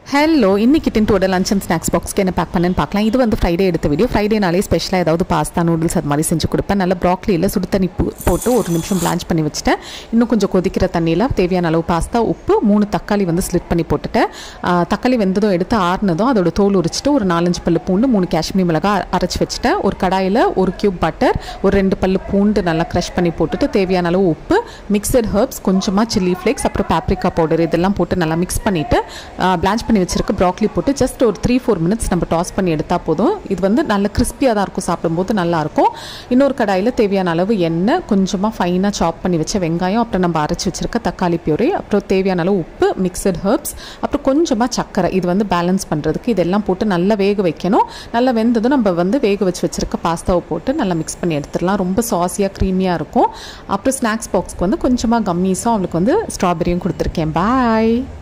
hello இன்னைக்கு டின்டோட lunch and snacks பாக்ஸ்க்கு என்ன பேக் பண்ணேன்னு பார்க்கலாம் இது வந்து ஃப்ரைடே எடுத்த வீடியோ ஃப்ரைடேனாலே ஸ்பெஷலாக ஏதாவது பாஸ்தா நூடுல்ஸ் அது மாதிரி செஞ்சு கொடுப்பேன் நல்லா ப்ராக்லியில் சுடு தண்ணி பு- போட்டு ஒரு நிமிஷம் பிளான்ச் பண்ணி வச்சுட்டேன் இன்னும் கொஞ்சம் கொதிக்கிற தண்ணியில் தேவையான அளவு பாஸ்தா உப்பு மூணு தக்காளி வந்து ஸ்லிட் பண்ணி போட்டுட்டேன் ஆ, தக்காளி வெந்ததும் எடுத்து ஆறுனதும் அதோட தோல் உரிச்சிட்டு ஒரு நாலஞ்சு பல்லு பூண்டு மூணு காஷ்மீர் மிளகாய் அரைச்சி வச்சுட்டேன் ஒரு கடாயில் ஒரு கியூப் பட்டர் ஒரு ரெண்டு பல்லு பூண்டு நல்லா க்ரஷ் பண்ணி போட்டுட்டு தேவையான அளவு உப்பு மிக்சட் ஹர்ப்ஸ் கொஞ்சமாக சில்லி ஃப்ளேக்ஸ் அப்புறம் paprika பவுடர் இதெல்லாம் போட்டு நல்லா மிக்ஸ் பண்ணிவிட்டு பிளான்ச் பண்ணி வச்சிருக்க ப்ராக்லி போட்டு ஜஸ்ட் ஒரு த்ரீ ஃபோர் மினிட்ஸ் நம்ம டாஸ் பண்ணி எடுத்தால் போதும் இது வந்து நல்ல கிறிஸ்பியாக தான் இருக்கும் சாப்பிடும்போது நல்லாயிருக்கும் இன்னொரு கடாயில் தேவையான அளவு எண்ணெய் கொஞ்சமாக ஃபைனாக சாப் பண்ணி வச்ச வெங்காயம் அப்புறம் நம்ம அரைச்சி வச்சிருக்க தக்காளி பியூரி அப்புறம் தேவையான அளவு உப்பு மிக்சட் ஹர்ப்ஸ் அப்புறம் கொஞ்சமாக சர்க்கரை இது வந்து பேலன்ஸ் பண்ணுறதுக்கு இதெல்லாம் போட்டு நல்லா வேக வைக்கணும் நல்லா வெந்ததும் நம்ம வந்து வேக வச்சு வச்சிருக்க பாஸ்தாவை போட்டு நல்லா மிக்ஸ் பண்ணி எடுத்துடலாம் ரொம்ப சாஸியாக க்ரீமியாக இருக்கும் அப்புறம் ஸ்நாக்ஸ் பாக்ஸ்க்கு வந்து கொஞ்சமாக கம்மீஸும் அவளுக்கு வந்து ஸ்ட்ராபெரியும் கொடுத்துருக்கேன் பாய்